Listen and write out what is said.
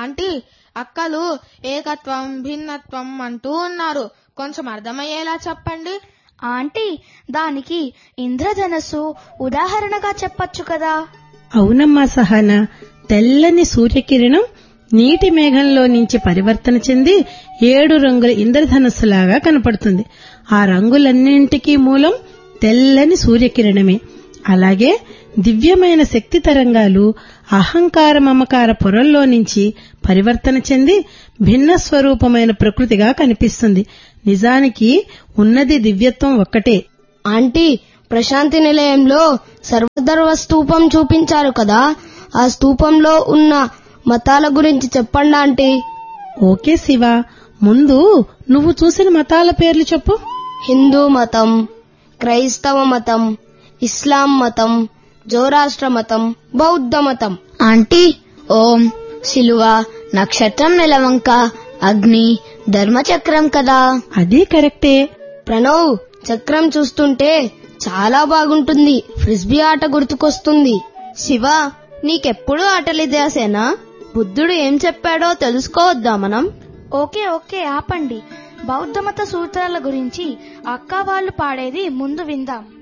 aunty అక్కలు ఏకత్వం భిన్నత్వం అంటూ ఉన్నారు కొంచెం అర్థమయ్యేలా చెప్పండి ఆంటీ దానికి ఇంద్రధనస్సు ఉదాహరణగా చెప్పొచ్చు కదా అవునమ్మా సహానా తెల్లని సూర్యకిరణం నీటి మేఘంలో నుంచి పరివర్తన చెంది ఏడు రంగుల ఇంద్రధనస్సులాగా కనపడుతుంది ఆ రంగులన్నింటికీ మూలం తెల్లని సూర్యకిరణమే అలాగే దివ్యమైన శక్తి తరంగాలు అహంకార మమకార పొరల్లో నుంచి పరివర్తన చెంది భిన్న స్వరూపమైన ప్రకృతిగా కనిపిస్తుంది నిజానికి ఉన్నది దివ్యత్వం ఒక్కటే ఆంటీ ప్రశాంతి నిలయంలో సర్వధర్వ స్తూపం చూపించారు కదా ఆ స్తూపంలో ఉన్న మతాల గురించి చెప్పండి ఆంటీ ఓకే శివ ముందు నువ్వు చూసిన మతాల పేర్లు చెప్పు హిందూ మతం క్రైస్తవ మతం ఇస్లాం మతం జోరాష్ట్ర మతం బౌద్ధ మతం ఆంటీ ఓం శిలువ నక్షత్రం నెలవంక అగ్ని ధర్మచక్రం కదా అది కరెక్టే ప్రణవ్ చక్రం చూస్తుంటే చాలా బాగుంటుంది ఫ్రిస్బీ ఆట గుర్తుకొస్తుంది శివ నీకెప్పుడు ఆటలిదేసేనా బుద్ధుడు ఏం చెప్పాడో తెలుసుకోవద్దా మనం ఓకే ఓకే ఆపండి బౌద్ధమత సూత్రాల గురించి అక్క వాళ్ళు పాడేది ముందు విందాం